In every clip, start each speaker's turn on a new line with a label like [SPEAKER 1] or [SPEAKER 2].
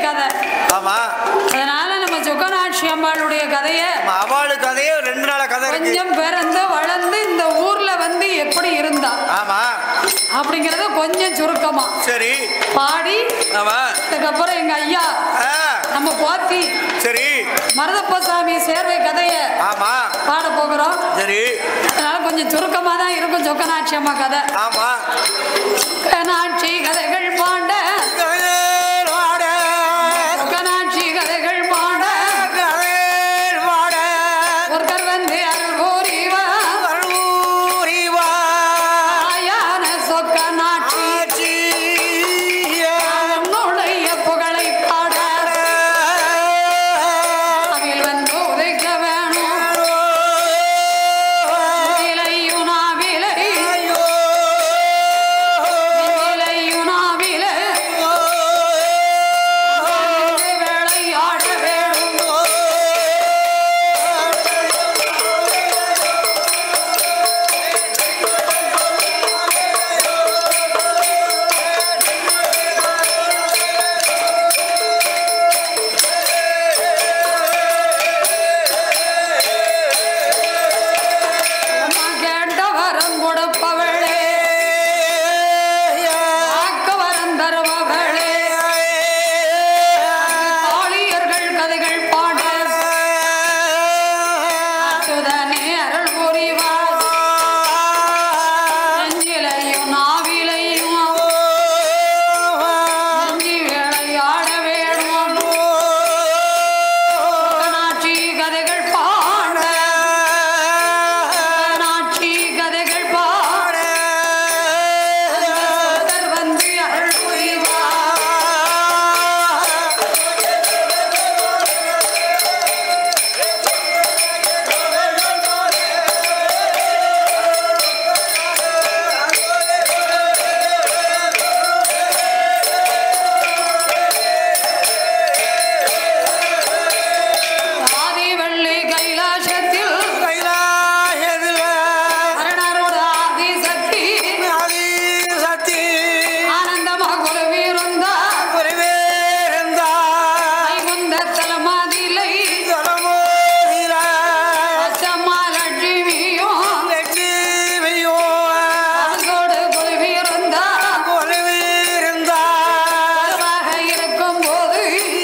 [SPEAKER 1] கதை
[SPEAKER 2] ஆமா
[SPEAKER 1] அதனால நம்ம சுக்கநாட்சி அம்பாளுடைய கதையை
[SPEAKER 2] ஆமா, அவளு கதையே ரெண்டு நாள கதை இருக்கு
[SPEAKER 1] கொஞ்சம் பிறந்து வளர்ந்து இந்த ஊர்ல வந்து எப்படி இருந்தா
[SPEAKER 2] ஆமா
[SPEAKER 1] அப்படிங்கறத கொஞ்சம் சுருக்கமா
[SPEAKER 2] சரி
[SPEAKER 1] பாடி
[SPEAKER 2] ஆமா
[SPEAKER 1] அதுக்கப்புறம் எங்க ஐயா
[SPEAKER 2] ஆ,
[SPEAKER 1] நம்ம போத்தி
[SPEAKER 2] சரி
[SPEAKER 1] மருதப்பசாமி சேர்வை கதைய
[SPEAKER 2] ஆமா
[SPEAKER 1] பாட போகிறோம்
[SPEAKER 2] சரி
[SPEAKER 1] அதனால கொஞ்சம் சுருக்கமா தான் இருக்கும் சொக்கநாட்சி அம்மா கதை
[SPEAKER 2] ஆமா
[SPEAKER 1] சொக்கநாட்சி கதைகள் பாண்ட
[SPEAKER 2] கதையேல் வாட,
[SPEAKER 1] சொக்கநாட்சி கதைகள் பாண்ட
[SPEAKER 2] கதையேல் வாட,
[SPEAKER 1] ஒருத்தர் வந்து அருள் கூறிவா
[SPEAKER 2] கருவூரி வா,
[SPEAKER 1] ஆயான சொக்கநாட்சி
[SPEAKER 2] ஆட்சியே.
[SPEAKER 1] அவனுடைய புகழை பாட அவையில் வந்து உதைக்க வேணும் விலையுனா விலை
[SPEAKER 2] ஐயோ,
[SPEAKER 1] விலையுனா விலை விளையாட வேணும் அம்மா கேட்ட வரம் கொடுப்பவளே ஆக்க வரம் தருபவளே ஆளியர்கள் கதைகள் பாட அச்சுதனே அருள் புரிவார் நெஞ்சிலையும் நாவிலையும் நெஞ்சி விளையாட வேணும் நாட்சி கதைகள் பாட நாட்சி கதைகள் பாட சுந்தர் வந்து அருள் புரிவார் ஆதி வெள்ளி கைலாசத்தில் அருணரோட ஆதி சக்தி ஆனந்தமாக குருவிருந்தார் வைகுந்த தலமாதிலை அச்சம்மா லட்சுமியும் அதோடு குருவிருந்தார் குருவாக இருக்கும் போது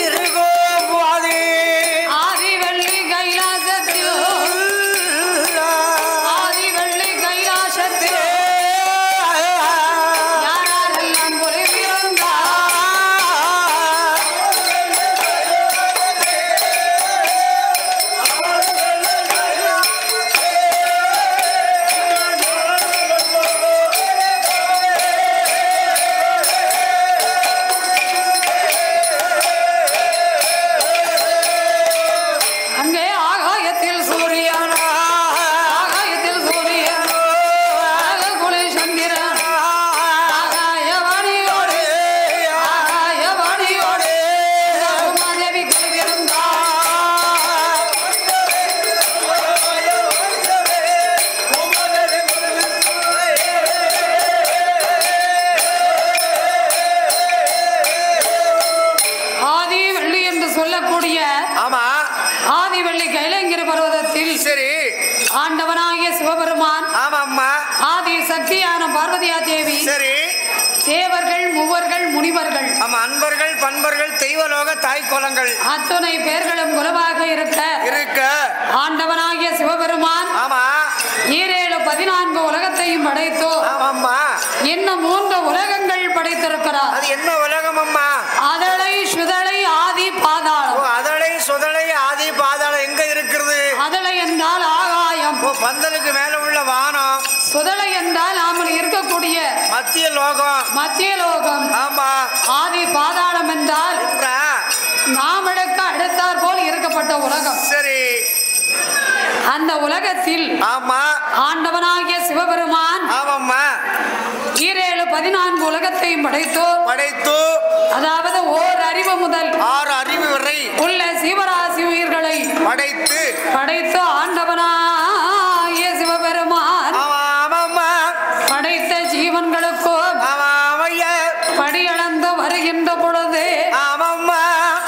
[SPEAKER 1] ஆதி வெள்ளி கைலாசத்தில் ஆதி வெள்ளி கைலாசத்தில் யாரெல்லாம் குருவிருந்தார் அங்கே ஆகாயத்தில் சூரியன் ஆகாயத்தில் சூரியன் குளி சந்திரன் ஆகாயவாணியோடு ஆகாயவாணியோடு உமாதேவி குருவிருந்தார் ஆதி வெள்ளி என்று சொல்லக்கூடிய
[SPEAKER 2] ஆமா
[SPEAKER 1] ஆதி வெள்ளி கைலங்கிற பர்வதத்தில்
[SPEAKER 2] சரி
[SPEAKER 1] ஆண்டவனாகிய சிவபெருமான்
[SPEAKER 2] ஆமா அம்மா
[SPEAKER 1] ஆதி சக்தியான பார்வதியா தேவி
[SPEAKER 2] சரி
[SPEAKER 1] தேவர்கள் மூவர்கள் முனிவர்கள்
[SPEAKER 2] ஆமா அன்பர்கள் பண்பர்கள் தெய்வலோக தாய் குலங்கள்
[SPEAKER 1] அத்துணை பேர்களும் குருவாக இருக்க
[SPEAKER 2] இருக்க
[SPEAKER 1] ஆண்டவனாகிய சிவபெருமான்
[SPEAKER 2] ஆமா
[SPEAKER 1] ஈரேழு பதினான்கு உலகத்தையும் படைத்தோ
[SPEAKER 2] ஆமாம்மா
[SPEAKER 1] இன்னும் மூன்று உலகங்கள் படைத்திருக்கிறார்
[SPEAKER 2] அது என்ன உலகம் அம்மா
[SPEAKER 1] அதளை சுதளை ஆதி
[SPEAKER 2] ஓ
[SPEAKER 1] பாதாளம்
[SPEAKER 2] அதளை சுதலை ஆதி பாதாளம் எங்க இருக்கிறது
[SPEAKER 1] அதளை என்றால் ஆகாயம்
[SPEAKER 2] ஓ பந்தலுக்கு மேல உள்ள வானம்
[SPEAKER 1] சுதளை என்றால் நாமல் இருக்கக்கூடிய
[SPEAKER 2] மத்திய லோகம்
[SPEAKER 1] மத்திய லோகம்
[SPEAKER 2] ஆமா
[SPEAKER 1] ஆதி பாதாளம் என்றால்
[SPEAKER 2] என்றா?
[SPEAKER 1] நாமளுக்கு அடுத்தாற் போல் இருக்கப்பட்ட உலகம்
[SPEAKER 2] சரி
[SPEAKER 1] அந்த உலகத்தில்
[SPEAKER 2] ஆமா
[SPEAKER 1] ஆண்டவனாகிய சிவபெருமான்
[SPEAKER 2] ஆமாம்மா
[SPEAKER 1] ஈரேழு பதினான்கு உலகத்தையும் படைத்தோ
[SPEAKER 2] படைத்து
[SPEAKER 1] அதாவது ஓர் அறிவு முதல்
[SPEAKER 2] ஆறு அறிவு வரை
[SPEAKER 1] உள்ள சிவராசி உயிர்களை
[SPEAKER 2] படைத்து
[SPEAKER 1] படைத்து ஆண்டவனாகிய சிவபெருமான்
[SPEAKER 2] ஆமாம்மா
[SPEAKER 1] படைத்த ஜீவன்களுக்கோ
[SPEAKER 2] ஆமாமையா
[SPEAKER 1] படியளந்து வருகின்ற பொழுது
[SPEAKER 2] ஆமாம்மா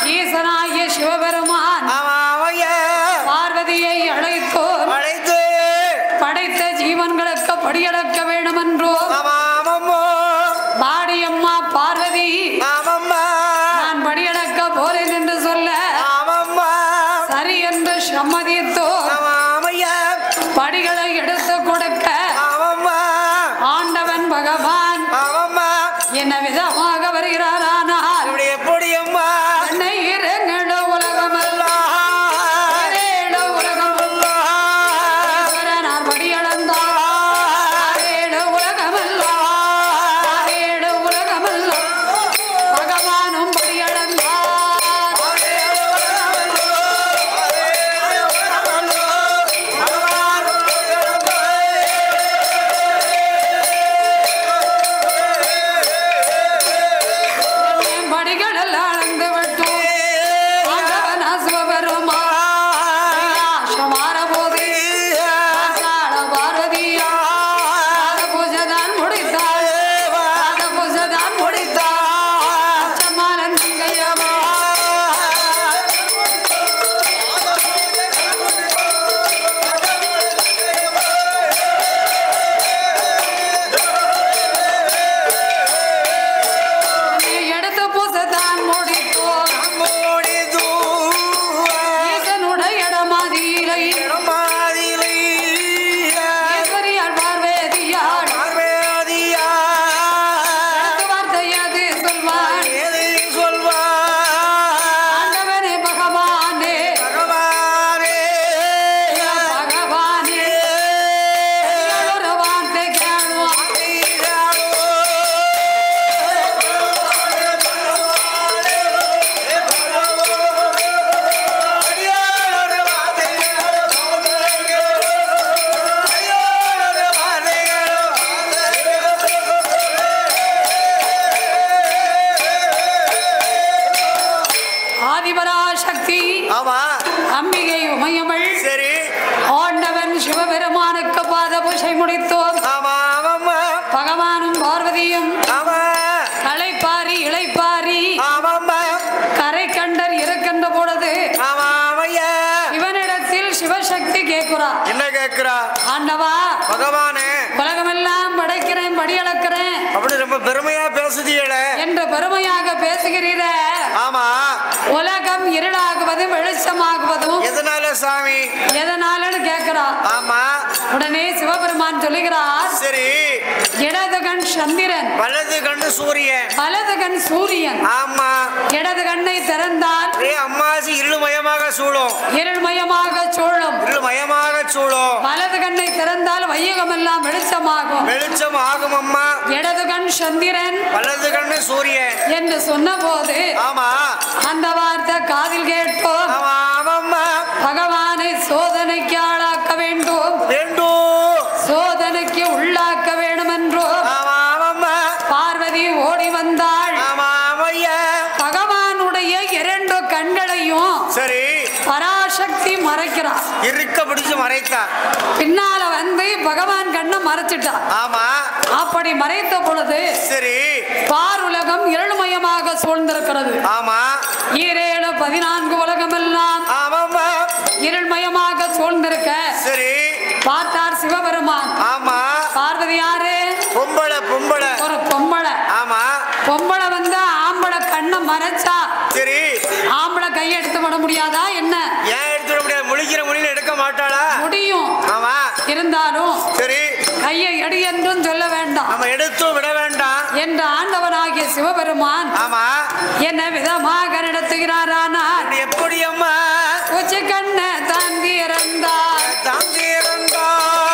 [SPEAKER 1] சம்மதித்தோ
[SPEAKER 2] ஆமாமையா
[SPEAKER 1] படிகளை எடுத்து கொடுக்க
[SPEAKER 2] ஆமாம்மா
[SPEAKER 1] ஆண்டவன் பகவான்
[SPEAKER 2] ஆமாம்மா
[SPEAKER 1] என்ன விதமாக வருகிறாரானால்
[SPEAKER 2] இப்படி எப்படி அம்மா
[SPEAKER 1] என்னை இரங்கட உலகமல்ல இரேட உலகமல்ல ஈஸ்வரனார் படியளந்தார் ஆரேட உலகமல்ல ஆரேட உலகமல்ல பகவானும் படியளந்தார் படிகள் எல்லாம் அளந்து விட்டு ஆண்டவனா சிவபெருமா மாறபோது ஆசாட பார்வதியா பூஜைதான் முடித்தாள் பாத பூஜைதான் முடித்தாள் அச்சம்மாளன் தங்கையம்மா நீ எடுத்த பூசைதான் முடித்தோம் ஈசனுடைய இடமாதியிலை ஈஸ்வரியால் பார்வேதியாள் அடுத்த வார்த்தையாது சொல்வாள் ஆண்டவனே பகவானே பகவானே ஒரு வார்த்தை கேளும் ஆதிபராசக்தி
[SPEAKER 2] ஆமா
[SPEAKER 1] அம்பிகை உமையமள்
[SPEAKER 2] சரி
[SPEAKER 1] ஆண்டவன் சிவபெருமானுக்கு பாத பூஜை முடித்தோம்
[SPEAKER 2] ஆமா ஆமாம்மா
[SPEAKER 1] பகவானும் பார்வதியும்
[SPEAKER 2] ஆமா
[SPEAKER 1] களைப்பாரி இளைப்பாரி
[SPEAKER 2] ஆமாம்மா
[SPEAKER 1] கரை கண்டர் இருக்கின்ற பொழுது
[SPEAKER 2] ஆமா ஆமையா
[SPEAKER 1] இவனிடத்தில் சிவசக்தி கேட்கிறார்
[SPEAKER 2] என்ன கேக்குறா
[SPEAKER 1] ஆண்டவா
[SPEAKER 2] பகவானே
[SPEAKER 1] உலகமெல்லாம் படைக்கிறேன் படி அளக்கிறேன்
[SPEAKER 2] அப்படி ரொம்ப பெருமையா பேசுதியல
[SPEAKER 1] என்று பெருமையாக பேசுகிறீர
[SPEAKER 2] ஆமா
[SPEAKER 1] உலகம் இருளாகுவது வெளிச்சமாகுவதும்
[SPEAKER 2] எதனால சாமி
[SPEAKER 1] எதனாலன்னு கேட்கிறா
[SPEAKER 2] ஆமா
[SPEAKER 1] உடனே சிவபெருமான் சொல்லுகிறார்
[SPEAKER 2] சரி
[SPEAKER 1] இடது கண் சந்திரன்
[SPEAKER 2] வலது கண்ணு சூரியன்
[SPEAKER 1] வலது கண் சூரியன்
[SPEAKER 2] ஆமா
[SPEAKER 1] இடது கண்ணை திறந்தால்
[SPEAKER 2] ஏ அம்மாசி இருளுமயமாக சூழும்
[SPEAKER 1] இருள்மயமாக சூழும்
[SPEAKER 2] இருளுமயமாக சூழும்
[SPEAKER 1] வலது கண்ணை திறந்தால் வையகமெல்லாம் வெளிச்சமாகும்
[SPEAKER 2] வெளிச்சம் ஆகும் அம்மா
[SPEAKER 1] இடது கண் சந்திரன்
[SPEAKER 2] வலது கண்ணு சூரியன்
[SPEAKER 1] என்று சொன்னபோது
[SPEAKER 2] ஆமா
[SPEAKER 1] அந்த வார்த்தை காதில் கேட்டோம்
[SPEAKER 2] ஆமா ஆமாம்மா
[SPEAKER 1] பகவானை சோதனைக்கு ஆளாக்க வேண்டும்
[SPEAKER 2] வேண்டும்
[SPEAKER 1] சோதனைக்கு உள்ளாக்க வேண்டும் என்றோ
[SPEAKER 2] ஆமா ஆமாம்மா
[SPEAKER 1] பார்வதி ஓடி வந்தாள்
[SPEAKER 2] ஆமா ஆமையா
[SPEAKER 1] பகவானுடைய இரண்டு கண்களையும்
[SPEAKER 2] சரி
[SPEAKER 1] பராசக்தி மறைக்கிறார்
[SPEAKER 2] இருக்க பிடிச்சு மறைத்தா
[SPEAKER 1] பின்னால வந்து பகவான் கண்ணை மறைச்சிட்டா
[SPEAKER 2] ஆமா
[SPEAKER 1] அப்படி மறைத்த பொழுது
[SPEAKER 2] சரி
[SPEAKER 1] பாருலகம் இருள்மயமாக சூழ்ந்திருக்கிறது
[SPEAKER 2] ஆமா
[SPEAKER 1] ஈரேழு பதினான்கு உலகமெல்லாம்
[SPEAKER 2] ஆமாம்மா
[SPEAKER 1] இருள்மயமாக சூழ்ந்திருக்க
[SPEAKER 2] சரி
[SPEAKER 1] பார்த்தார் சிவபெருமான்
[SPEAKER 2] ஆமா
[SPEAKER 1] பார்வதி யாரு
[SPEAKER 2] பொம்பளை பொம்பளை
[SPEAKER 1] ஒரு பொம்பளை
[SPEAKER 2] ஆமா
[SPEAKER 1] பொம்பளை வந்து ஆம்பளை கண்ணை மறைச்சா
[SPEAKER 2] சரி
[SPEAKER 1] ஆம்பளை கையை எடுத்து விட முடியாதா என்ன
[SPEAKER 2] ஏன் எடுத்துட முடியாது முழிக்கிற மொழியில எடுக்க மாட்டாளா
[SPEAKER 1] முடியும்
[SPEAKER 2] ஆமா
[SPEAKER 1] இருந்தாலும்
[SPEAKER 2] சரி
[SPEAKER 1] கையை எடு என்றும் சொல்ல வேண்டாம்
[SPEAKER 2] நம்ம எடுத்தும் விட வேண்டாம்
[SPEAKER 1] என்ற ஆண்டவனாகிய சிவபெருமான்
[SPEAKER 2] ஆமா
[SPEAKER 1] என்ன விதமாக நடத்துகிறாரானால்
[SPEAKER 2] இப்படி எப்படி அம்மா
[SPEAKER 1] உச்சி கண்ணை தாங்கி இறந்தார்
[SPEAKER 2] தாங்கி இருந்தா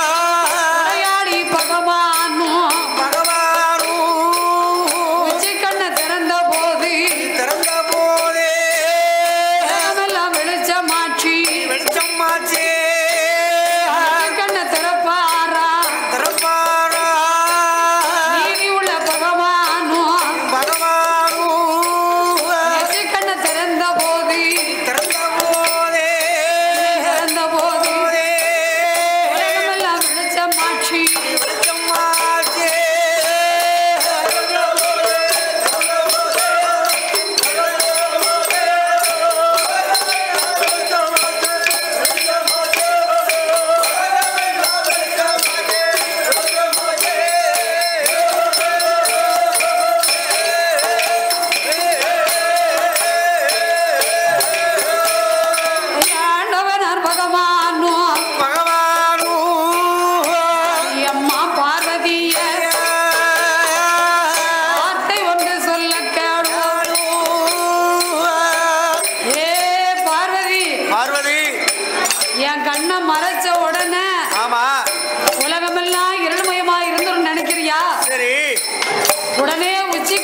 [SPEAKER 1] விளையாடி பகவானும்
[SPEAKER 2] பகவானும்
[SPEAKER 1] உச்சி கண்ணை திறந்த போது
[SPEAKER 2] திறந்த போதே
[SPEAKER 1] உலகமெல்லாம் வெளிச்சமாற்றி
[SPEAKER 2] வெளிச்சமாச்சே
[SPEAKER 1] உச்சி கண்ணை திறப்பாரா
[SPEAKER 2] திறப்பாரா
[SPEAKER 1] நீதி உள்ள பகவானும்
[SPEAKER 2] பகவானும்
[SPEAKER 1] உச்சி கண்ணை திறந்த போது
[SPEAKER 2] திறந்த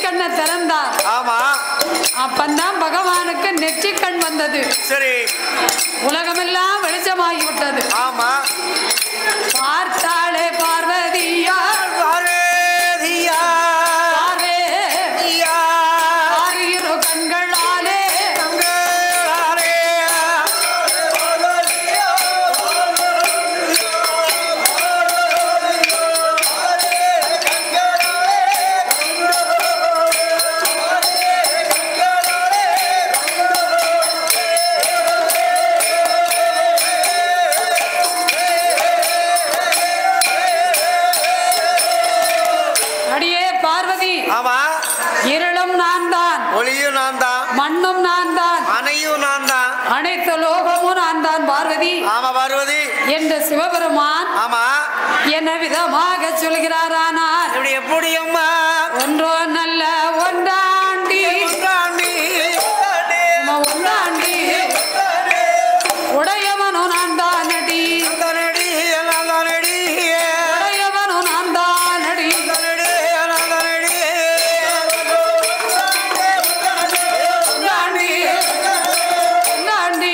[SPEAKER 1] நெற்றிக்கண்ணை திறந்தார்
[SPEAKER 2] ஆமா
[SPEAKER 1] அப்பந்தான் பகவானுக்கு நெற்றிக்கண் வந்தது
[SPEAKER 2] சரி
[SPEAKER 1] உலகமெல்லாம் வெளிச்சமாகி விட்டது
[SPEAKER 2] ஆமா
[SPEAKER 1] பார்த்தாளே பார்வதியா
[SPEAKER 2] பாரதியா
[SPEAKER 1] பார்வே
[SPEAKER 2] ஐயா,
[SPEAKER 1] ஆறு கண்களாலே
[SPEAKER 2] தங்களாரே.
[SPEAKER 1] அடியே பார்வதி
[SPEAKER 2] ஆமா
[SPEAKER 1] இருளும் நான் தான்
[SPEAKER 2] ஒளியும் நான் தான்
[SPEAKER 1] மண்ணும் நான் தான்
[SPEAKER 2] அணையும் நான் தான்
[SPEAKER 1] அனைத்து லோகமும் நான் தான் பார்வதி
[SPEAKER 2] ஆமா பார்வதி
[SPEAKER 1] என்ற சிவபெருமான்
[SPEAKER 2] ஆமா
[SPEAKER 1] என்ன விதமாக சொல்கிறாரானார்
[SPEAKER 2] இப்படி எப்படி அம்மா
[SPEAKER 1] ஒன்றோ நல்ல ஒன்றாண்டி
[SPEAKER 2] உண்டாண்டி.
[SPEAKER 1] நம்ம ஒன்றாண்டி உடையவனும் நான் தான் அடி
[SPEAKER 2] நந்தனடி, நந்தனடி,
[SPEAKER 1] உடையவனும் நான் தான் அடி
[SPEAKER 2] நந்தனடி, நந்தனடி.
[SPEAKER 1] ஒன்றாண்டி ஒன்றாண்டி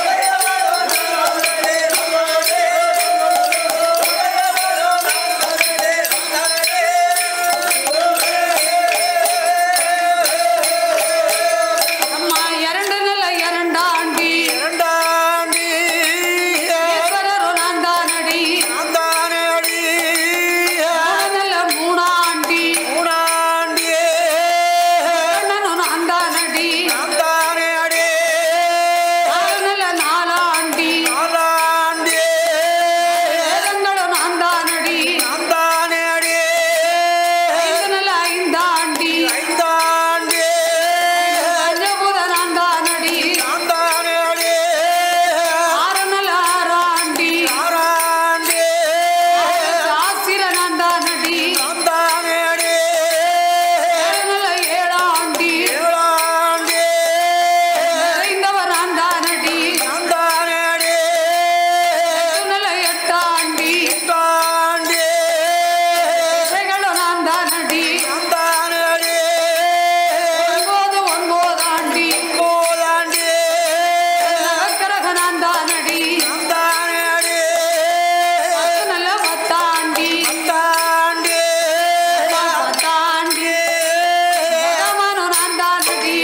[SPEAKER 1] அம்மா இரண்டு நல்ல இரண்டாண்டி
[SPEAKER 2] இரண்டாண்டி,
[SPEAKER 1] ஈஸ்வரரும் நான் தான் அடி
[SPEAKER 2] நந்தனடி,
[SPEAKER 1] மூணு நல்ல மூணாண்டி
[SPEAKER 2] மூணாண்டியே,
[SPEAKER 1] அண்ணனும் நான் தான் அடி
[SPEAKER 2] நந்தனடி,
[SPEAKER 1] ஆறு நல்ல நாலாண்டி
[SPEAKER 2] நாலாண்டியே,
[SPEAKER 1] வேதங்களும் நான் தான் அடி
[SPEAKER 2] நந்தனடி,
[SPEAKER 1] ஐந்து நல்ல ஐந்தாண்டி
[SPEAKER 2] ஐந்தாண்டியே,
[SPEAKER 1] பஞ்சபூத நான் தான் அடி
[SPEAKER 2] நந்தனடி,
[SPEAKER 1] ஆறு நல்ல ஆறாண்டி
[SPEAKER 2] ஆறாண்டியே,
[SPEAKER 1] ஆசிர நான் தான் அடி
[SPEAKER 2] நந்தனடி,
[SPEAKER 1] ஏழு நல்ல ஏழாண்டி
[SPEAKER 2] ஏழாண்டியே,
[SPEAKER 1] நிறைந்தவர் நான் தான் அடி
[SPEAKER 2] நந்தனடி,
[SPEAKER 1] எட்டு நல்ல எட்டாண்டி
[SPEAKER 2] எட்டாண்டியே,
[SPEAKER 1] இவைகளும் நான் தான் அடி
[SPEAKER 2] நந்தனடி,
[SPEAKER 1] ஒன்பது ஒன்பதாண்டி
[SPEAKER 2] போதாண்டியே,
[SPEAKER 1] நவக்கிரக நான் தான் அடி
[SPEAKER 2] நந்தனடி,
[SPEAKER 1] பத்து நல்ல பத்தாண்டி
[SPEAKER 2] தாண்டியே,
[SPEAKER 1] பத்தாண்டி பகவானும் நான் தான் அடி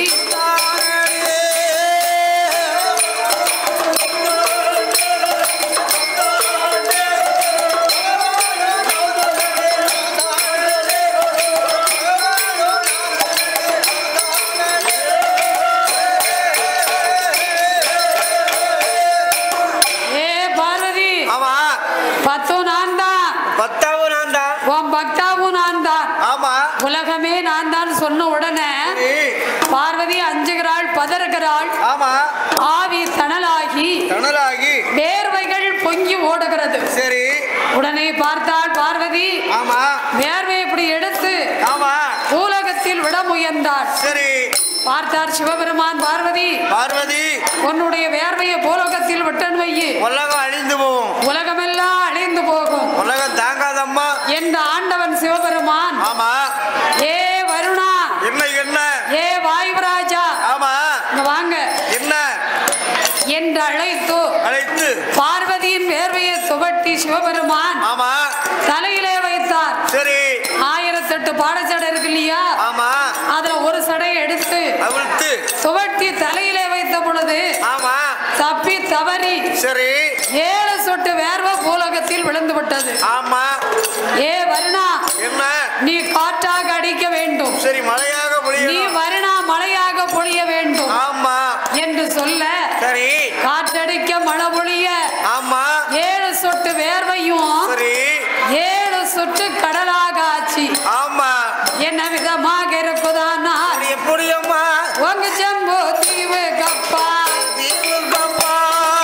[SPEAKER 1] ஏ பார்வதி
[SPEAKER 2] ஆமா
[SPEAKER 1] பத்தும் நான் தான்
[SPEAKER 2] பத்தாவது நான் தான்
[SPEAKER 1] உன் பக்தாவும் நான் தான்
[SPEAKER 2] ஆமா
[SPEAKER 1] உலகமே நான் தான் சொன்ன உடனே
[SPEAKER 2] ஏய்,
[SPEAKER 1] பார்வதி அஞ்சுகிறாள் பதறுகிறாள்
[SPEAKER 2] ஆமா
[SPEAKER 1] ஆவி தணலாகி
[SPEAKER 2] தணலாகி
[SPEAKER 1] வேர்வைகள் பொங்கி ஓடுகிறது
[SPEAKER 2] சரி
[SPEAKER 1] உடனே பார்த்தாள் பார்வதி
[SPEAKER 2] ஆமா
[SPEAKER 1] வேர்வை இப்படி எடுத்து
[SPEAKER 2] ஆமா
[SPEAKER 1] பூலகத்தில் விட முயன்றாள்
[SPEAKER 2] சரி
[SPEAKER 1] பார்த்தார் சிவபெருமான் பார்வதி
[SPEAKER 2] பார்வதி
[SPEAKER 1] உன்னுடைய வேர்வையை பூலோகத்தில் விட்டன் வையு
[SPEAKER 2] உலகம் அழிந்து போகும்
[SPEAKER 1] உலகமெல்லாம் அழிந்து போகும்
[SPEAKER 2] உலகம் தாங்காதம்மா
[SPEAKER 1] என்ற ஆண்டவன் சிவபெருமான்
[SPEAKER 2] ஆமா
[SPEAKER 1] ஏ வருணா
[SPEAKER 2] என்ன என்ன
[SPEAKER 1] ஏ வாயுராஜா
[SPEAKER 2] ஆமா
[SPEAKER 1] இங்க வாங்க
[SPEAKER 2] என்ன
[SPEAKER 1] என்று அழைத்து
[SPEAKER 2] அழைத்து
[SPEAKER 1] பார்வதியின் வேர்வையை துவட்டி சிவபெருமான்
[SPEAKER 2] ஆமா
[SPEAKER 1] தலையிலே வைத்தார்
[SPEAKER 2] சரி
[SPEAKER 1] ஆயிரத்தெட்டு பாடச்சடை இருக்கு இல்லையா
[SPEAKER 2] ஆமா
[SPEAKER 1] அதுல ஒரு சடையை எடுத்து
[SPEAKER 2] அவிழ்த்து
[SPEAKER 1] துவட்டி தலையிலே வைத்த பொழுது
[SPEAKER 2] ஆமா
[SPEAKER 1] தப்பி தவறி
[SPEAKER 2] சரி
[SPEAKER 1] ஏழு சொட்டு வேர்வை பூலோகத்தில் விழுந்து விட்டது
[SPEAKER 2] ஆமா
[SPEAKER 1] ஏ வருணா
[SPEAKER 2] என்ன
[SPEAKER 1] நீ காற்றாக அடிக்க வேண்டும்
[SPEAKER 2] சரி மழையாக
[SPEAKER 1] நீ
[SPEAKER 2] பொழியும்
[SPEAKER 1] வருணா மழையாக பொழிய வேண்டும்
[SPEAKER 2] ஆமா
[SPEAKER 1] என்று சொல்ல
[SPEAKER 2] சரி
[SPEAKER 1] காற்றடிக்க மழை பொழிய
[SPEAKER 2] ஆமா
[SPEAKER 1] ஏழு சொட்டு வேர்வையும்
[SPEAKER 2] சரி
[SPEAKER 1] ஏழு சொட்டு கடலாக ஆச்சு
[SPEAKER 2] ஆமா
[SPEAKER 1] என்ன விதமாக இருக்குதானா
[SPEAKER 2] அது எப்படி அம்மா
[SPEAKER 1] உங்க ஜம்பு தீவு கப்பா
[SPEAKER 2] தீவுக்கப்பா,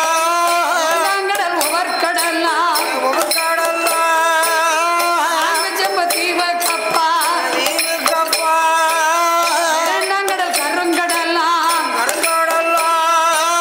[SPEAKER 1] கடல் உவர்கடல்லாம்
[SPEAKER 2] உமக்கடலா,
[SPEAKER 1] அங்க ஜம்பு தீவு கப்பா
[SPEAKER 2] தீவுக்கப்பா,
[SPEAKER 1] இரண்டாங்கடல் கருங்கடல்லாம்
[SPEAKER 2] கருங்கடலா,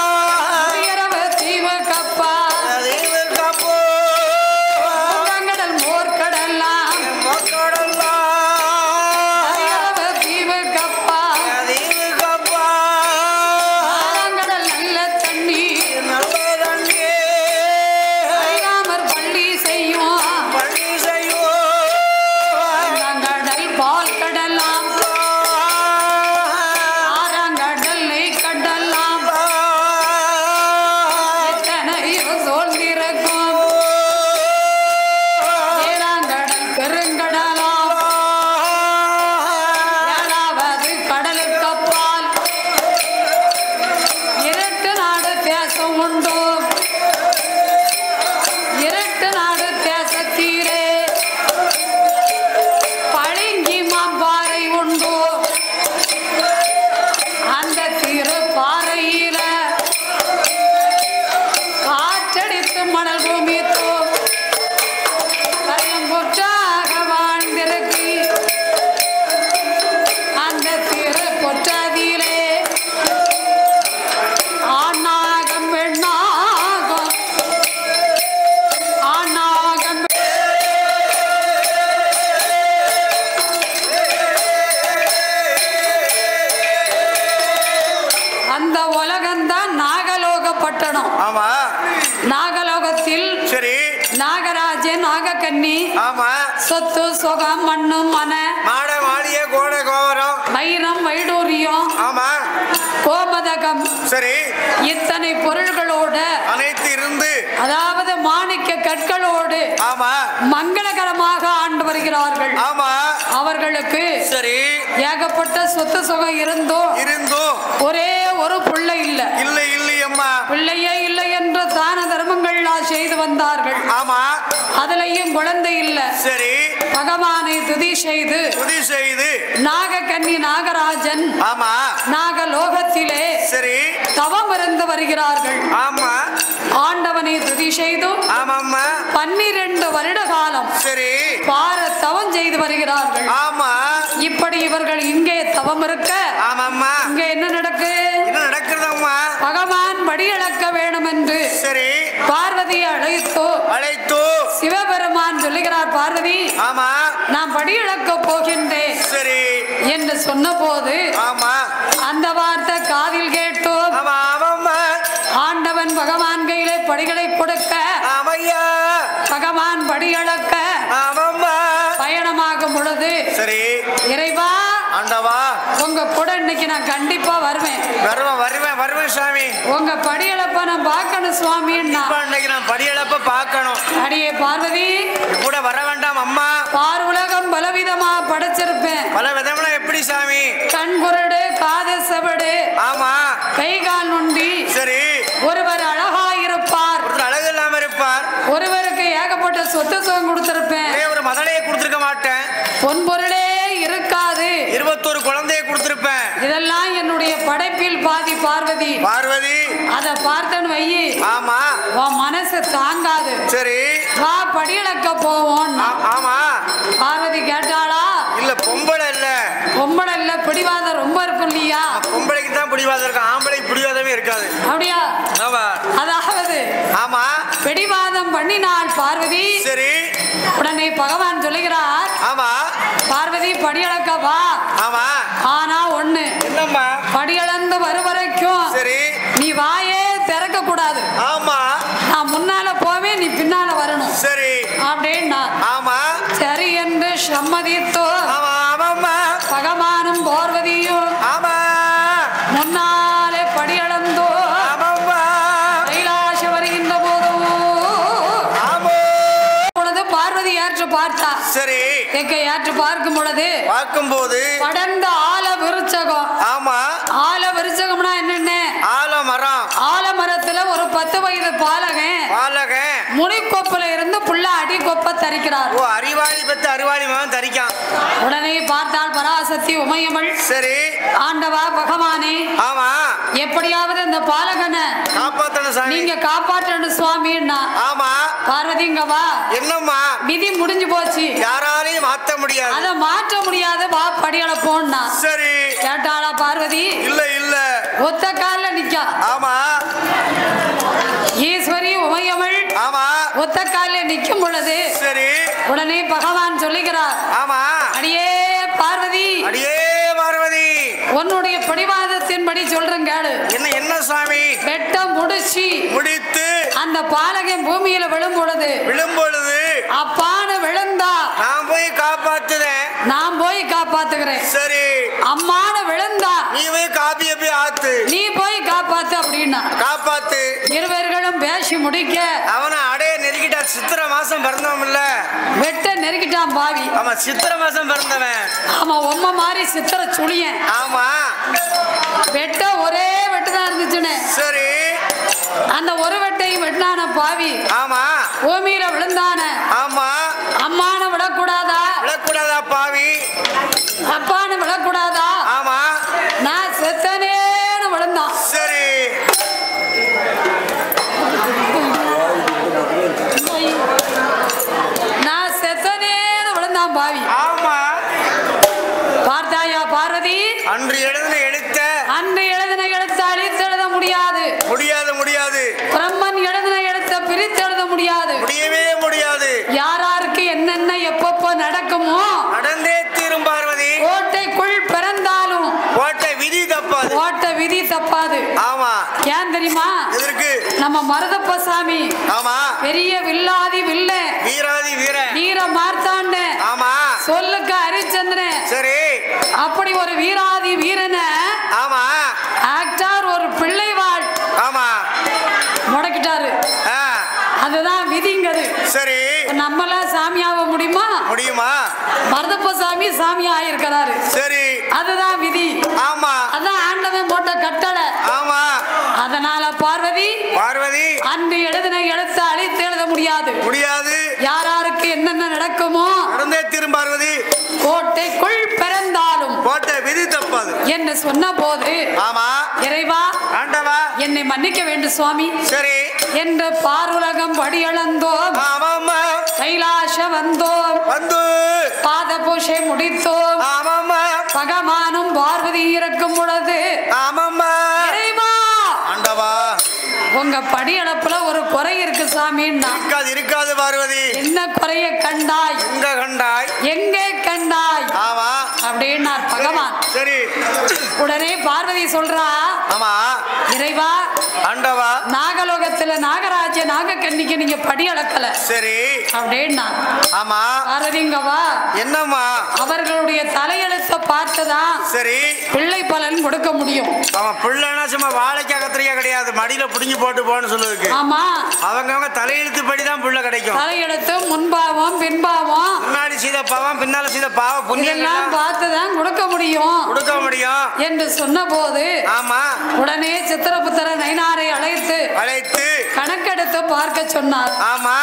[SPEAKER 1] உலகம்தான் நாகலோக பட்டணம்
[SPEAKER 2] ஆமா
[SPEAKER 1] நாகலோகத்தில்
[SPEAKER 2] சரி
[SPEAKER 1] நாகராஜன் நாகக்கன்னி
[SPEAKER 2] ஆமா
[SPEAKER 1] சொத்து சுகம் மண்ணு மன
[SPEAKER 2] மாட மாளிகை கோட கோவரம்
[SPEAKER 1] வைரம் வைடூரியம்
[SPEAKER 2] ஆமா
[SPEAKER 1] கோமதகம்
[SPEAKER 2] சரி
[SPEAKER 1] இத்தனை பொருள்களோடு
[SPEAKER 2] அனைத்து இருந்து
[SPEAKER 1] அதாவது மாணிக்க கற்களோடு
[SPEAKER 2] ஆமா
[SPEAKER 1] மங்களகரமாக ஆண்டு வருகிறார்கள்
[SPEAKER 2] ஆமா
[SPEAKER 1] அவர்களுக்கு
[SPEAKER 2] சரி
[SPEAKER 1] ஏகப்பட்ட சொத்து சுகம் இருந்தும்
[SPEAKER 2] இருந்தும்
[SPEAKER 1] ஒரே ஒரு பிள்ளை இல்ல
[SPEAKER 2] இல்லை இல்லை அம்மா
[SPEAKER 1] பிள்ளையே இல்லை என்று தான தர்மங்கள்லாம் செய்து வந்தார்கள்
[SPEAKER 2] ஆமா
[SPEAKER 1] அதுலயும் குழந்தை இல்ல
[SPEAKER 2] சரி
[SPEAKER 1] பகவானை துதி செய்து
[SPEAKER 2] துதி செய்து
[SPEAKER 1] நாகக்கன்னி நாகராஜன்
[SPEAKER 2] ஆமா
[SPEAKER 1] நாகலோகத்திலே
[SPEAKER 2] சரி
[SPEAKER 1] தவம் இருந்து வருகிறார்கள்
[SPEAKER 2] ஆமா
[SPEAKER 1] ஆண்டவனை துதி செய்து
[SPEAKER 2] ஆமாம்மா
[SPEAKER 1] பன்னிரண்டு வருட காலம்
[SPEAKER 2] சரி
[SPEAKER 1] பார தவம் செய்து வருகிறார்கள்
[SPEAKER 2] ஆமா
[SPEAKER 1] இப்படி இவர்கள் இங்கே தவம் இருக்க
[SPEAKER 2] ஆமாம்மா
[SPEAKER 1] இங்க என்ன நடக்கு
[SPEAKER 2] என்ன நடக்குதும்மா
[SPEAKER 1] பகவான் படியளக்க வேண்டும் என்று
[SPEAKER 2] சரி
[SPEAKER 1] பார்வதியை அழைத்து
[SPEAKER 2] அழைத்து
[SPEAKER 1] சிவபெருமான் சொல்லுகிறார் பார்வதி
[SPEAKER 2] ஆமா
[SPEAKER 1] நான் படியளக்க போகின்றேன்
[SPEAKER 2] சரி
[SPEAKER 1] என்று சொன்னபோது
[SPEAKER 2] ஆமா
[SPEAKER 1] அந்த வார்த்தை காதில் கேட்டோம்
[SPEAKER 2] ஆமா ஆமாம்மா
[SPEAKER 1] ஆண்டவன் பகவான் கையிலே படிகளை கொடுக்க
[SPEAKER 2] ஆமையா
[SPEAKER 1] பகவான் படியளக்க
[SPEAKER 2] ஆமாம்மா
[SPEAKER 1] பயணமாகும் பொழுது
[SPEAKER 2] சரி
[SPEAKER 1] இறைவா
[SPEAKER 2] ஆண்டவா
[SPEAKER 1] உங்க கூட இன்னைக்கு நான் கண்டிப்பா வருவேன்
[SPEAKER 2] வருவேன் வருவேன் வருவேன் சாமி
[SPEAKER 1] உங்க படியளப்ப நான் பார்க்கணும் சுவாமின்னா
[SPEAKER 2] இப்ப இன்னைக்கு நான் படியளப்ப பார்க்கணும்
[SPEAKER 1] அடியே பார்வதி
[SPEAKER 2] என் கூட வர வேண்டாம் அம்மா
[SPEAKER 1] பார் உலகம் பலவிதமா படைச்சிருப்பேன்
[SPEAKER 2] பல விதம்னா எப்படி சாமி
[SPEAKER 1] கண் குருடு காது செவடு
[SPEAKER 2] ஆமா
[SPEAKER 1] கை கால் நொண்டி
[SPEAKER 2] சரி
[SPEAKER 1] ஒருவர் அழகாயிருப்பார்
[SPEAKER 2] ஒரு அழகு இல்லாம இருப்பார்
[SPEAKER 1] ஒருவருக்கு ஏகப்பட்ட சொத்து சுகம் கொடுத்திருப்பேன்
[SPEAKER 2] ஒரே ஒரு மதனையை கொடுத்துருக்க மாட்டேன்
[SPEAKER 1] பொன்பொருளே இருக்காது
[SPEAKER 2] இருபத்தோரு குழந்தைய கொடுத்துருப்பேன்
[SPEAKER 1] இதெல்லாம் என்னுடைய படைப்பில் பாதி பார்வதி
[SPEAKER 2] பார்வதி
[SPEAKER 1] அத பார்த்தேன்னு வையி
[SPEAKER 2] ஆமா
[SPEAKER 1] உன் மனசு தாங்காது
[SPEAKER 2] சரி
[SPEAKER 1] வா படியளக்க போவோம்
[SPEAKER 2] ஆ- ஆமா
[SPEAKER 1] பார்வதி கேட்டாளா
[SPEAKER 2] இல்ல பொம்பளை இல்ல
[SPEAKER 1] பொம்பளை இல்ல பிடிவாதம் ரொம்ப இருக்கும் இல்லையா
[SPEAKER 2] பொம்பளைக்கு தான் பிடிவாதம் இருக்கும் ஆம்பளைக்கு பிடிவாதமே இருக்காது
[SPEAKER 1] அப்படியா
[SPEAKER 2] ஆமா
[SPEAKER 1] அதாவது
[SPEAKER 2] ஆமா
[SPEAKER 1] பிடிவாதம் பண்ணினாள் பார்வதி
[SPEAKER 2] சரி
[SPEAKER 1] உடனே பகவான் சொல்லுகிறார்
[SPEAKER 2] ஆமா
[SPEAKER 1] பார்வதி படியளக்க வா
[SPEAKER 2] ஆமா
[SPEAKER 1] ஆனா ஒண்ணு
[SPEAKER 2] என்னம்மா
[SPEAKER 1] படியளந்து வரும் வரைக்கும்
[SPEAKER 2] சரி
[SPEAKER 1] நீ வாயே திறக்க கூடாது
[SPEAKER 2] ஆமா
[SPEAKER 1] நான் முன்னால போவேன் நீ பின்னால வரணும்
[SPEAKER 2] சரி
[SPEAKER 1] அப்படின்னா
[SPEAKER 2] ஆமா
[SPEAKER 1] சரி என்று சம்மதித்தோ
[SPEAKER 2] ஆமா ஆமாம்மா
[SPEAKER 1] பகவானும் பார்வதியும்
[SPEAKER 2] ஆமா
[SPEAKER 1] முன்னாலே படியளந்தோ
[SPEAKER 2] ஆமாம்மா
[SPEAKER 1] கைலாச வருகின்ற போதும்
[SPEAKER 2] ஆமா
[SPEAKER 1] பொழுது பார்வதி ஏற்று பார்த்தா
[SPEAKER 2] சரி
[SPEAKER 1] தெற்கை ஏற்று பார்க்கும் பொழுது
[SPEAKER 2] பார்க்கும்போது
[SPEAKER 1] படர்ந்த ஆல விருச்சகம்
[SPEAKER 2] ஆமா
[SPEAKER 1] ஆல விருச்சகம்னா என்னென்ன
[SPEAKER 2] ஆலமரம்
[SPEAKER 1] ஆலமரத்துல ஒரு பத்து வயது பாலகன்
[SPEAKER 2] பாலகன்
[SPEAKER 1] முனிக்கொப்புல இருந்து புள்ள அடி கொப்ப தரிக்கிறார்
[SPEAKER 2] ஓ அறிவாளி பெற்ற அறிவாளி மகன் தரிக்கான்
[SPEAKER 1] உடனே பார்த்தால் பராசக்தி உமையமள்
[SPEAKER 2] சரி
[SPEAKER 1] ஆண்டவா பகவானே
[SPEAKER 2] ஆமா
[SPEAKER 1] எப்படியாவது இந்த பாலகனை
[SPEAKER 2] காப்பாத்தணும் சாமி
[SPEAKER 1] நீங்க காப்பாற்றணும் சுவாமின்னா
[SPEAKER 2] ஆமா
[SPEAKER 1] பார்வதி இங்க வா
[SPEAKER 2] என்னம்மா
[SPEAKER 1] விதி முடிஞ்சு போச்சு
[SPEAKER 2] யாராலையும் மாத்த முடியாது
[SPEAKER 1] அதை மாற்ற முடியாத வா படியல போன்னா
[SPEAKER 2] சரி
[SPEAKER 1] கேட்டாளா பார்வதி
[SPEAKER 2] இல்ல இல்ல
[SPEAKER 1] ஒத்த கால்ல நிக்கா
[SPEAKER 2] ஆமா
[SPEAKER 1] ஈஸ்வரி உமையவள்
[SPEAKER 2] ஆமா
[SPEAKER 1] ஒத்த கால்ல நிக்கும் பொழுது
[SPEAKER 2] சரி
[SPEAKER 1] உடனே பகவான் சொல்லுகிறார்
[SPEAKER 2] ஆமா
[SPEAKER 1] அடியே பார்வதி
[SPEAKER 2] அடியே பார்வதி
[SPEAKER 1] உன்னுடைய பிடிவாதத்தின்படி சொல்றேன் கேளு
[SPEAKER 2] என்ன என்ன சாமி
[SPEAKER 1] வெட்டம் முடிச்சு
[SPEAKER 2] முடித்து
[SPEAKER 1] அந்த பாலகன் பூமியில விழும் பொழுது
[SPEAKER 2] விழும்பொழுது
[SPEAKER 1] அப்பான்னு விழுந்தா
[SPEAKER 2] நான் போய் காப்பாத்துறேன்
[SPEAKER 1] நான் போய் காப்பாத்துக்கிறேன்
[SPEAKER 2] சரி
[SPEAKER 1] அம்மானு விழுந்தா
[SPEAKER 2] நீ போய் காப்பிய போய் ஆத்து
[SPEAKER 1] நீ போய் காப்பாத்து அப்படின்னா
[SPEAKER 2] காப்பாத்து
[SPEAKER 1] இருவர்களும் பேசி முடிக்க
[SPEAKER 2] அவனை அடைய நெருக்கிட்டா சித்திர மாசம் பிறந்தவன் இல்ல
[SPEAKER 1] வெட்ட நெருக்கிட்டான் பாவி
[SPEAKER 2] ஆமா சித்திர மாசம் பிறந்தவன்
[SPEAKER 1] ஆமா உம்ம மாதிரி சித்திர சுழியன்
[SPEAKER 2] ஆமா
[SPEAKER 1] வெட்ட ஒரே வெட்டு தான் இருந்துச்சுன்னு
[SPEAKER 2] சரி
[SPEAKER 1] அந்த ஒரு வெட்டையும் வெட்டினான பாவி
[SPEAKER 2] ஆமா
[SPEAKER 1] பூமியில விழுந்தான
[SPEAKER 2] ஆமா
[SPEAKER 1] அம்மான விடக்கூடாதா
[SPEAKER 2] விழக்கூடாதா பாவி
[SPEAKER 1] அப்பான்னு விடக்கூடாதா
[SPEAKER 2] ஆமா
[SPEAKER 1] நான் செத்தனேன்னு விழுந்தான்
[SPEAKER 2] சரி
[SPEAKER 1] நான் செத்தனேன்னு விழுந்தான் பாவி
[SPEAKER 2] ஆமா
[SPEAKER 1] பார்த்தாயா பார்வதி
[SPEAKER 2] அன்று எழுதின எழுத்த
[SPEAKER 1] அன்று எழுதின எழுத்து அழித்து எழுத முடியாது
[SPEAKER 2] முடியாது முடியாது
[SPEAKER 1] பிரம்மன் எழுதின எழுத்த பிரித்து எழுத முடியாது
[SPEAKER 2] முடியவே முடியாது
[SPEAKER 1] யாராருக்கு என்னென்ன எப்பப்போ நடக்குமோ
[SPEAKER 2] நடந்தே தீரும் பார்வதி
[SPEAKER 1] கோட்டைக்குள் பிறந்தாலும்
[SPEAKER 2] ஓட்ட விதி தப்பாது
[SPEAKER 1] ஓட்ட விதி தப்பாது
[SPEAKER 2] ஆமா
[SPEAKER 1] ஏன் தெரியுமா
[SPEAKER 2] எதற்கு
[SPEAKER 1] நம்ம மருதப்ப சாமி
[SPEAKER 2] ஆமா
[SPEAKER 1] பெரிய வில்லாதி வில்ல
[SPEAKER 2] வீராதி வீர
[SPEAKER 1] வீர மார்த்தாண்ட
[SPEAKER 2] ஆமா
[SPEAKER 1] சொல்லுக்கு ஹரிச்சந்திரன்
[SPEAKER 2] சரி
[SPEAKER 1] அப்படி ஒரு வீராதி வீரனை
[SPEAKER 2] ஆமா
[SPEAKER 1] ஆக்டார் ஒரு பிள்ளைவாள்
[SPEAKER 2] ஆமா
[SPEAKER 1] முடக்கிட்டாரு
[SPEAKER 2] ஆ,
[SPEAKER 1] அதுதான் விதிங்கிறது
[SPEAKER 2] சரி
[SPEAKER 1] நம்மளாம் சாமியாக முடியுமா
[SPEAKER 2] முடியுமா
[SPEAKER 1] மருதப்ப சாமி சாமி ஆயிருக்கிறாரு
[SPEAKER 2] சரி
[SPEAKER 1] அதுதான் விதி
[SPEAKER 2] ஆமா
[SPEAKER 1] அதான் ஆண்டவன் போட்ட கட்டளை
[SPEAKER 2] ஆமா
[SPEAKER 1] அதனால பார்வதி
[SPEAKER 2] பார்வதி
[SPEAKER 1] அன்று எழுதின எழுத்து அழித்து எழுத முடியாது
[SPEAKER 2] முடியாது
[SPEAKER 1] யார் யாருக்கு என்னென்ன நடக்குமோ
[SPEAKER 2] நடந்தே தீரும் பார்வதி
[SPEAKER 1] கோட்டைக்குள் பிறந்தாலும்
[SPEAKER 2] போட்ட விதி தப்பாது
[SPEAKER 1] என்று சொன்ன போது
[SPEAKER 2] ஆமா
[SPEAKER 1] இறைவா
[SPEAKER 2] ஆண்டவா
[SPEAKER 1] என்னை மன்னிக்க வேண்டும் சுவாமி
[SPEAKER 2] சரி
[SPEAKER 1] என்று பாருலகம் படியளந்தோம்
[SPEAKER 2] ஆமாம்மா
[SPEAKER 1] கைலாச வந்தோம்
[SPEAKER 2] வந்து
[SPEAKER 1] பாத பூஷை முடித்தோம்
[SPEAKER 2] ஆமாம்மா
[SPEAKER 1] பகவானும் பார்வதி இருக்கும் பொழுது
[SPEAKER 2] ஆமாம்மா
[SPEAKER 1] இறைவா
[SPEAKER 2] ஆண்டவா
[SPEAKER 1] உங்க படியளப்புல ஒரு குறை இருக்கு சாமின்னா
[SPEAKER 2] இருக்காது இருக்காது பார்வதி
[SPEAKER 1] என்ன குறைய கண்டாய்
[SPEAKER 2] எங்க கண்டாய்
[SPEAKER 1] எங்கே கண்டாய்
[SPEAKER 2] ஆமா
[SPEAKER 1] அப்படின்னார் பகவான்
[SPEAKER 2] சரி
[SPEAKER 1] உடனே பார்வதி சொல்றா
[SPEAKER 2] ஆமா
[SPEAKER 1] இறைவா
[SPEAKER 2] ஆண்டவா
[SPEAKER 1] நாகலோகத்துல நாகராஜ நாகக்கன்னிக்கு நீங்க படி அளக்கல
[SPEAKER 2] சரி
[SPEAKER 1] அப்படின்னா
[SPEAKER 2] ஆமா
[SPEAKER 1] பார்வதிங்க வா
[SPEAKER 2] என்னம்மா
[SPEAKER 1] அவர்களுடைய தலையெழுத்தை பார்த்துதான்
[SPEAKER 2] சரி
[SPEAKER 1] பிள்ளை பலன் கொடுக்க முடியும்
[SPEAKER 2] அவன் பிள்ளைனா சும்மா வாழைக்காய் கத்திரிக்காய் கிடையாது மடியில புடிஞ்சு போட்டு போன்னு சொல்லுதுக்கு
[SPEAKER 1] ஆமா
[SPEAKER 2] அவங்க அவங்க தலையெழுத்து படி தான் புள்ள கிடைக்கும்
[SPEAKER 1] தலையெழுத்து முன்பாவம் பின்பாவம்
[SPEAKER 2] முன்னாடி சீத பாவம் பின்னால சீத பாவம் புண்ணியம்
[SPEAKER 1] இதெல்லாம் பார்த்துதான் கொடுக்க முடியும்
[SPEAKER 2] கொடுக்க முடியும்
[SPEAKER 1] என்று சொன்னபோது
[SPEAKER 2] ஆமா
[SPEAKER 1] உடனே சித்திரபுத்திர நைனாரை அழைத்து
[SPEAKER 2] அழைத்து
[SPEAKER 1] கணக்கெடுத்து பார்க்க சொன்னார்
[SPEAKER 2] ஆமா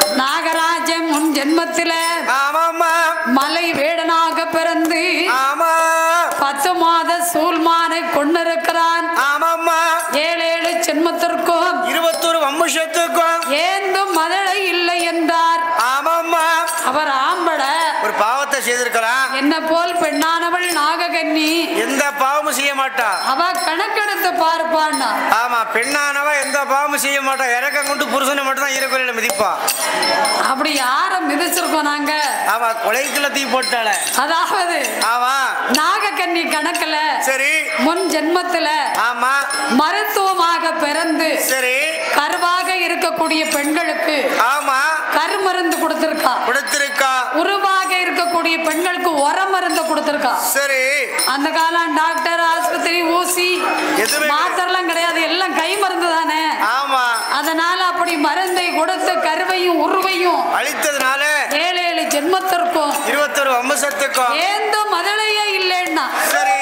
[SPEAKER 1] நாகராஜன் முன் ஜென்மத்தில
[SPEAKER 2] ஆமாம்மா
[SPEAKER 1] மலை வேடனாக பிறந்து
[SPEAKER 2] ஆமா
[SPEAKER 1] பத்து மாத சூல்மானை கொண்டிருக்கிறான்
[SPEAKER 2] ஆமாம்மா
[SPEAKER 1] ஏழு ஏழு ஜென்மத்திற்கும்
[SPEAKER 2] இருபத்தொரு வம்சத்துக்கும்
[SPEAKER 1] ஏந்தும் மதளை இல்லை என்றார்
[SPEAKER 2] ஆமாம்மா
[SPEAKER 1] அவர் ஆம்பட
[SPEAKER 2] ஒரு பாவத்தை செய்திருக்கலாம்
[SPEAKER 1] என்ன போல் பெண்ணானவள் நாககன்னி
[SPEAKER 2] எந்த பாவமும் செய்ய மாட்டா
[SPEAKER 1] அவ கணக்கெடுத்து பார்ப்பான்னா
[SPEAKER 2] ஆமா பெண்ணானவ எந்த பாவமும் செய்ய மாட்டா இறக்கம் கொண்டு புருஷனை மட்டும் தான் ஈரக்குறையில மிதிப்பா
[SPEAKER 1] அப்படி யார மிதிச்சிருக்கோம் நாங்க
[SPEAKER 2] ஆமா கொலைக்குள்ள தீ போட்டாள
[SPEAKER 1] அதாவது
[SPEAKER 2] ஆமா
[SPEAKER 1] நாகக்கன்னி கணக்குல
[SPEAKER 2] சரி
[SPEAKER 1] முன் ஜென்மத்துல
[SPEAKER 2] ஆமா
[SPEAKER 1] மருத்துவமாக பிறந்து
[SPEAKER 2] சரி
[SPEAKER 1] கருவாக இருக்கக்கூடிய பெண்களுக்கு
[SPEAKER 2] ஆமா
[SPEAKER 1] கருமருந்து கொடுத்திருக்கா
[SPEAKER 2] கொடுத்திருக்கா
[SPEAKER 1] உருவாக இருக்கக்கூடிய பெண்களுக்கு உர மருந்து கொடுத்திருக்கா
[SPEAKER 2] சரி
[SPEAKER 1] அந்த காலம் டாக்டர் ஆஸ்பத்திரி ஊசி
[SPEAKER 2] எதுவுமே
[SPEAKER 1] மாத்திரலாம் கிடையாது எல்லாம் கை மருந்து தானே
[SPEAKER 2] ஆமா
[SPEAKER 1] அதனால அப்படி மருந்தை கொடுத்து கருவையும் உருவையும்
[SPEAKER 2] அழித்ததுனால
[SPEAKER 1] ஏழு ஏழு ஜென்மத்திற்கும்
[SPEAKER 2] இருபத்தொரு வம்சத்துக்கும்
[SPEAKER 1] ஏந்த மதளையே இல்லைன்னா
[SPEAKER 2] சரி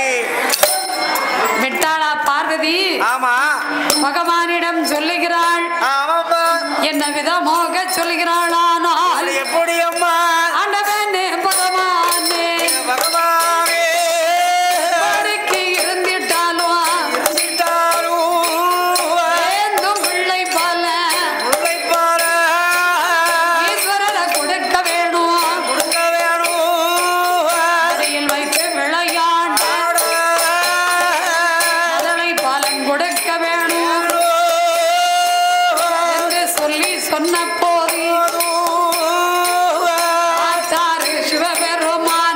[SPEAKER 1] விட்டாளா பார்வதி
[SPEAKER 2] ஆமா
[SPEAKER 1] பகவானிடம் சொல்லுகிறாள்
[SPEAKER 2] ஆமாப்பா
[SPEAKER 1] என்ன விதமாக சொல்லுகிறாளானால்
[SPEAKER 2] அது எப்படி அம்மா
[SPEAKER 1] ஆண்டவனே பகவானே
[SPEAKER 2] பகவானே
[SPEAKER 1] படுக்கை இருந்திட்டாலும்
[SPEAKER 2] இருந்திட்டாலும்
[SPEAKER 1] ஏந்தும் பிள்ளை போல
[SPEAKER 2] உழைப்பார
[SPEAKER 1] ஈஸ்வரனை கொடுக்க வேணும்
[SPEAKER 2] கொடுக்க வேணும்
[SPEAKER 1] அறையில் வைத்து விளையாண்டு அதனை பலன் கொடுக்க வேணும் என்று சொல்லி சொன்ன போது ஆத்தாறு சிவபெருமான்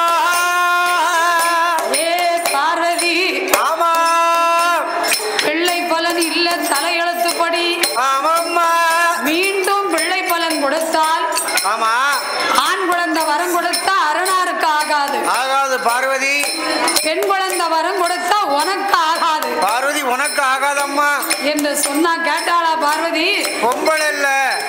[SPEAKER 1] ஏ பார்வதி
[SPEAKER 2] ஆமா
[SPEAKER 1] பிள்ளை பலன் இல்ல தலையெழுத்துப்படி
[SPEAKER 2] ஆமாம்மா
[SPEAKER 1] மீண்டும் பிள்ளை பலன் கொடுத்தால்
[SPEAKER 2] ஆமா
[SPEAKER 1] ஆண் குழந்தை வரம் கொடுத்தா அரணாருக்கு ஆகாது
[SPEAKER 2] ஆகாது பார்வதி
[SPEAKER 1] பெண் குழந்தை வரம் கொடுத்தா உனக்கு ஆகாது
[SPEAKER 2] பார்வதி உனக்கு ஆகாதம்மா
[SPEAKER 1] என்று சொன்னா கேட்டாளா பார்வதி
[SPEAKER 2] பொம்பளை இல்ல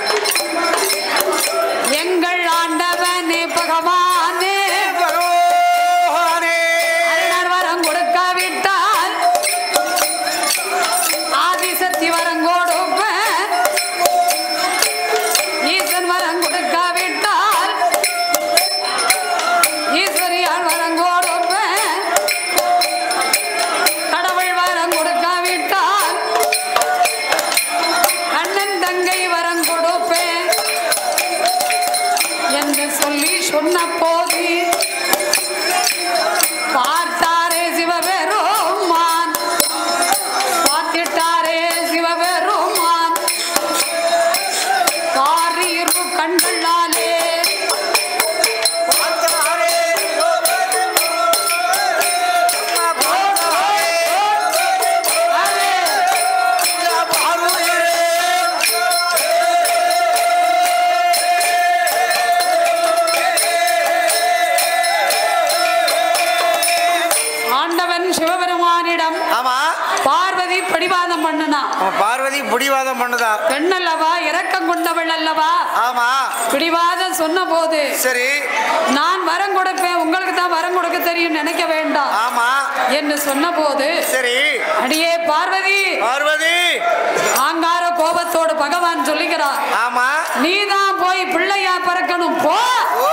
[SPEAKER 1] எங்கள் ஆண்டவனே பகவானே
[SPEAKER 2] பகவானே
[SPEAKER 1] அரணர் வரம் கொடுக்காவிட்டால் ஆதிசக்தி வரம் கொடுப்பேன் ஈசன் வரம் கொடுக்காவிட்டால் ஈஸ்வரியால் வரம் கொடுப்பேன் கடவுள் வரம் கொடுக்காவிட்டால் அண்ணன் தங்கை வரம் கொடுப்பேன் என்று சொல்லி சொன்ன போது பார்வதி பிடிவாதம் பண்ணுனா
[SPEAKER 2] அவன் பார்வதி புடிவாதம் பண்ணுதா
[SPEAKER 1] பெண் அல்லவா இரக்கம் கொண்டவள் அல்லவா
[SPEAKER 2] ஆமா
[SPEAKER 1] பிடிவாதம் சொன்ன போது
[SPEAKER 2] சரி
[SPEAKER 1] நான் வரம் கொடுப்பேன் உங்களுக்கு தான் வரம் கொடுக்க தெரியும் நினைக்க வேண்டாம்
[SPEAKER 2] ஆமா
[SPEAKER 1] என்று சொன்ன போது
[SPEAKER 2] சரி
[SPEAKER 1] அடியே பார்வதி
[SPEAKER 2] பார்வதி
[SPEAKER 1] ஆங்கார கோபத்தோடு பகவான் சொல்லுகிறார்
[SPEAKER 2] ஆமா
[SPEAKER 1] நீதான் போய் பிள்ளையா பிறக்கணும் போ
[SPEAKER 2] ஓ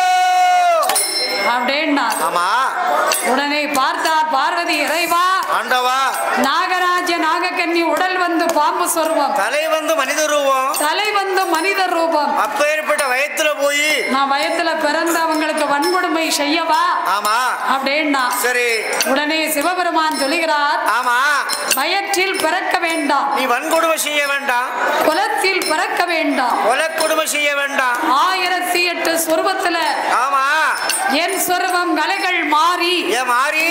[SPEAKER 1] அப்படின்னா
[SPEAKER 2] ஆமா
[SPEAKER 1] உடனே பார்த்தார் பார்வதி இறைவா
[SPEAKER 2] ஆண்டவா
[SPEAKER 1] நாகராஜ நாகக்கன்னி உடல் வந்து பாம்பு சொருபம்
[SPEAKER 2] தலை வந்து மனித ரூபம்
[SPEAKER 1] தலை வந்து மனித ரூபம்
[SPEAKER 2] அப்பேற்பட்ட வயத்துல போய்
[SPEAKER 1] நான் வயத்துல பிறந்து அவங்களுக்கு வன்கொடுமை செய்யவா
[SPEAKER 2] ஆமா
[SPEAKER 1] அப்படின்னா
[SPEAKER 2] சரி
[SPEAKER 1] உடனே சிவபெருமான் சொல்லுகிறார்
[SPEAKER 2] ஆமா
[SPEAKER 1] வயற்றில் பிறக்க வேண்டாம்
[SPEAKER 2] நீ வன்கொடுமை செய்ய வேண்டாம்
[SPEAKER 1] குலத்தில் பிறக்க வேண்டாம்
[SPEAKER 2] கொலைக்கொடுமை செய்ய வேண்டாம்
[SPEAKER 1] ஆயிரத்தி எட்டு சொருபத்துல
[SPEAKER 2] ஆமா
[SPEAKER 1] என் சொருபம் கலைகள் மாறி
[SPEAKER 2] ஏ மாறி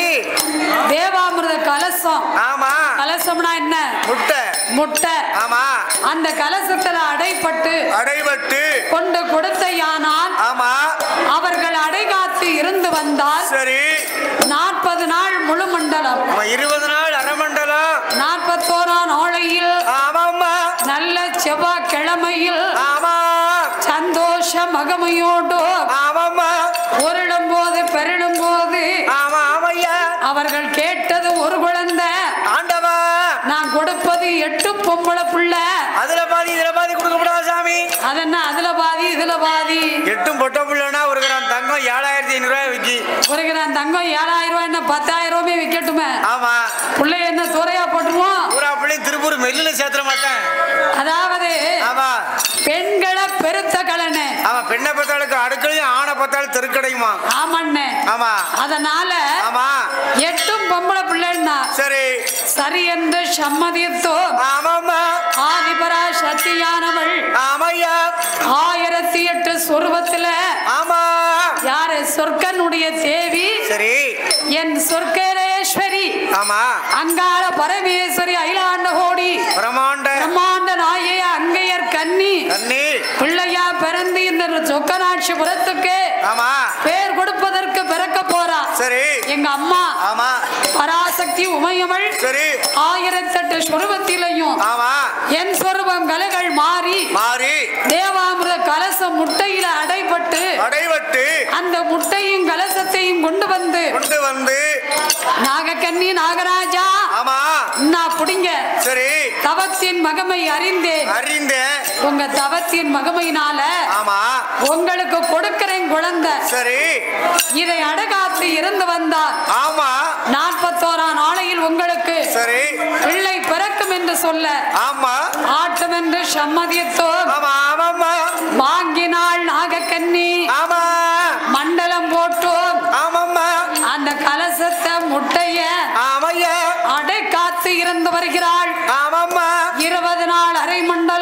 [SPEAKER 1] தேவாமிர்த கலசம்
[SPEAKER 2] ஆமா
[SPEAKER 1] கலசம்னா என்ன
[SPEAKER 2] முட்டை
[SPEAKER 1] முட்டை
[SPEAKER 2] ஆமா
[SPEAKER 1] அந்த கலசத்துல அடைப்பட்டு
[SPEAKER 2] அடைபட்டு
[SPEAKER 1] கொண்டு கொடுத்த யானால்
[SPEAKER 2] ஆமா
[SPEAKER 1] அவர்கள் அடைகாத்து இருந்து வந்தால்
[SPEAKER 2] சரி
[SPEAKER 1] நாற்பது நாள் முழு மண்டலம்
[SPEAKER 2] ஆமா, இருபது நாள் அரமண்டலம்
[SPEAKER 1] நாற்பத்தோராம் நாளையில்
[SPEAKER 2] ஆமாம்மா
[SPEAKER 1] நல்ல செவ்வாய்க்கிழமையில்
[SPEAKER 2] ஆமா
[SPEAKER 1] சந்தோஷ மகமையோடு
[SPEAKER 2] ஆமாம்மா
[SPEAKER 1] உருளும் போது பெருளும் போது
[SPEAKER 2] ஆமா ஆமையா
[SPEAKER 1] அவர்கள் கேட்டது ஒரு குழந்தை
[SPEAKER 2] ஆண்டவா
[SPEAKER 1] நான் கொடுப்பது எட்டு பொம்பளை புள்ள
[SPEAKER 2] அதுல பாதி இதுல பாதி கொடுக்கப்படாது சாமி
[SPEAKER 1] அதென்ன அதுல பாதி இதுல பாதி
[SPEAKER 2] எட்டும் பொட்ட பிள்ளைனா ஒரு கிராம் தங்கம் ஏழாயிரத்தி ஐநூறு ரூபாய் விக்கி
[SPEAKER 1] ஒரு கிராம் தங்கம் ஏழாயிரம் ரூபாய் என்ன பத்தாயிரம் ரூபாய் விற்கட்டுமே
[SPEAKER 2] ஆமா
[SPEAKER 1] புள்ளை என்ன துறையா போட்டுமோ
[SPEAKER 2] பூரா பிள்ளையும் திருப்பூர் மெல்லில சேர்த்துற மாட்டேன்
[SPEAKER 1] அதாவது
[SPEAKER 2] ஆமா
[SPEAKER 1] பெண்களை பெருத்த கலனு
[SPEAKER 2] ஆமா பெண்ணை பத்தாளுக்கு அடுக்கலையும் ஆணை பத்தாள் தெருக்கடையுமா
[SPEAKER 1] ஆமண்ணே
[SPEAKER 2] ஆமா
[SPEAKER 1] அதனால
[SPEAKER 2] ஆமா
[SPEAKER 1] எட்டும் பொம்பளை பிள்ளைன்னா
[SPEAKER 2] சரி
[SPEAKER 1] சரி என்று சம்மதித்தோ
[SPEAKER 2] ஆமாம்மா
[SPEAKER 1] ஆதிபரா சக்தியானவள்
[SPEAKER 2] ஆமையா
[SPEAKER 1] ஆயிரத்தி எட்டு சொருபத்துல
[SPEAKER 2] ஆமா
[SPEAKER 1] யாரு சொர்க்கனுடைய தேவி
[SPEAKER 2] சரி
[SPEAKER 1] என் சொர்க்கரேஸ்வரி
[SPEAKER 2] ஆமா
[SPEAKER 1] அங்காள பரமேஸ்வரி அகிலாண்ட கோடி
[SPEAKER 2] பிரமாண்ட
[SPEAKER 1] பிரம்மாண்ட நாயே அங்கையர் கன்னி
[SPEAKER 2] கண்ணி
[SPEAKER 1] பிள்ளையா பிறந்து இந்த சொக்கநாட்சிபுரத்துக்கு
[SPEAKER 2] ஆமா
[SPEAKER 1] பேர் கொடுப்பதற்கு பிறக்க போறா
[SPEAKER 2] சரி
[SPEAKER 1] எங்க அம்மா
[SPEAKER 2] ஆமா
[SPEAKER 1] பராசக்தி உமையவள்
[SPEAKER 2] சரி
[SPEAKER 1] ஆயிரத்தெட்டு சொருபத்திலையும்
[SPEAKER 2] ஆமா
[SPEAKER 1] என் சொருபம் கலைகள் மாறி
[SPEAKER 2] மாறி
[SPEAKER 1] தேவாமிர்த கலசம் முட்டையில அடைபட்டு
[SPEAKER 2] அடைவட்டு
[SPEAKER 1] அந்த முட்டையும் கலசத்தையும் கொண்டு வந்து
[SPEAKER 2] கொண்டு வந்து
[SPEAKER 1] நாகக்கன்னி நாகராஜா
[SPEAKER 2] ஆமா
[SPEAKER 1] நான் புடிங்க
[SPEAKER 2] சரி
[SPEAKER 1] தவத்தின் மகமை அறிந்தேன்
[SPEAKER 2] அறிந்தேன்
[SPEAKER 1] உங்க தவத்தின் மகமையினால
[SPEAKER 2] ஆமா
[SPEAKER 1] உங்களுக்கு கொடுக்கிறேன் குழந்தை
[SPEAKER 2] சரி
[SPEAKER 1] இதை அடகாத்து இருந்து வந்தால்
[SPEAKER 2] ஆமா
[SPEAKER 1] நாற்பத்தோராம் நாளையில் உங்களுக்கு
[SPEAKER 2] சரி
[SPEAKER 1] பிள்ளை பிறக்கும் என்று சொல்ல
[SPEAKER 2] ஆமா
[SPEAKER 1] ஆட்டம் என்று சம்மதியத்தோம்
[SPEAKER 2] ஆமா ஆமாம்மா
[SPEAKER 1] வாங்கினாள் நாகக்கன்னி
[SPEAKER 2] ஆமா
[SPEAKER 1] மண்டலம் போட்டோம்
[SPEAKER 2] ஆமாம்மா
[SPEAKER 1] அந்த கலசத்தை முட்டைய
[SPEAKER 2] ஆமையா
[SPEAKER 1] அடை காத்து இருந்து வருகிறாள்
[SPEAKER 2] ஆமாம்மா
[SPEAKER 1] இருபது நாள் அரை மண்டலம்